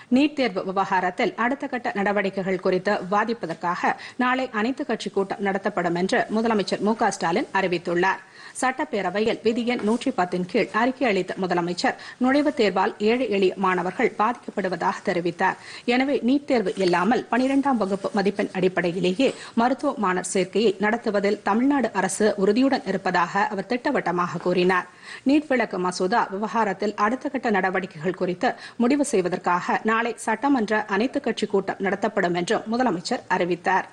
NEET தேர்வு விவகாரத்தில் அடுத்த கட்ட நடவடிக்கைகள் குறித்து விவாதிப்பதற்காக நாளை அனைத்துக் கட்சி கூட்டம் நடத்தப்படும் என்று முதலமைச்சர் மு க ஸ்டாலின் அறிவித்துள்ளார் சட்டப்பேரவையில் விதி எண் நூற்றி பத்தின் கீழ் அறிக்கை அளித்த முதலமைச்சர் நுழைவுத் தேர்வால் ஏழை எளிய மாணவர்கள் பாதிக்கப்படுவதாக தெரிவித்தார் எனவே நீட் தேர்வு இல்லாமல் பனிரெண்டாம் வகுப்பு மதிப்பெண் அடிப்படையிலேயே மருத்துவ மாணவர் சேர்க்கையை நடத்துவதில் தமிழ்நாடு அரசு உறுதியுடன் இருப்பதாக அவர் திட்டவட்டமாக கூறினார் நீட் விளக்கு மசோதா விவகாரத்தில் அடுத்த கட்ட நடவடிக்கைகள் குறித்து முடிவு செய்வதற்காக நாளை சட்டமன்ற அனைத்துக் கட்சி கூட்டம் நடத்தப்படும் என்றும் முதலமைச்சர் அறிவித்தார்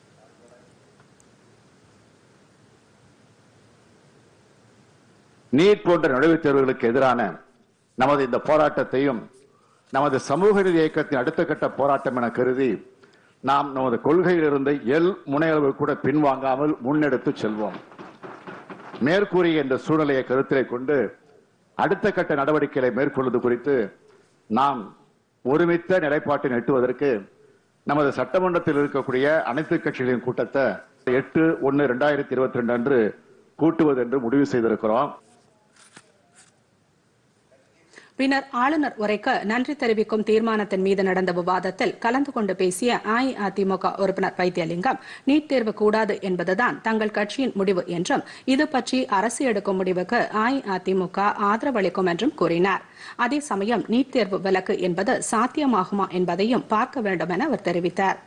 நீட் போன்ற நுழைவுத் தேர்வுகளுக்கு எதிரான நமது இந்த போராட்டத்தையும் நமது சமூக நீதி இயக்கத்தின் அடுத்த கட்ட போராட்டம் என கருதி நாம் நமது கொள்கையிலிருந்து எல் முனையளவு கூட பின்வாங்காமல் முன்னெடுத்து செல்வோம் மேற்கூறிய இந்த சூழ்நிலையை கருத்திலே கொண்டு அடுத்த கட்ட நடவடிக்கைகளை மேற்கொள்வது குறித்து நாம் ஒருமித்த நிலைப்பாட்டை எட்டுவதற்கு நமது சட்டமன்றத்தில் இருக்கக்கூடிய அனைத்து கட்சிகளின் கூட்டத்தை எட்டு ஒன்னு ரெண்டாயிரத்தி இருபத்தி ரெண்டு அன்று கூட்டுவது என்று முடிவு செய்திருக்கிறோம் பின்னர் ஆளுநர் உரைக்கு நன்றி தெரிவிக்கும் தீர்மானத்தின் மீது நடந்த விவாதத்தில் கலந்து கொண்டு பேசிய அஇஅதிமுக உறுப்பினர் வைத்தியலிங்கம் நீட் தேர்வு கூடாது என்பதுதான் தங்கள் கட்சியின் முடிவு என்றும் இது பற்றி அரசு எடுக்கும் முடிவுக்கு அஇஅதிமுக ஆதரவு அளிக்கும் என்றும் கூறினார் அதே சமயம் நீட் தேர்வு விலக்கு என்பது சாத்தியமாகுமா என்பதையும் பார்க்க வேண்டும் என அவர் தெரிவித்தார்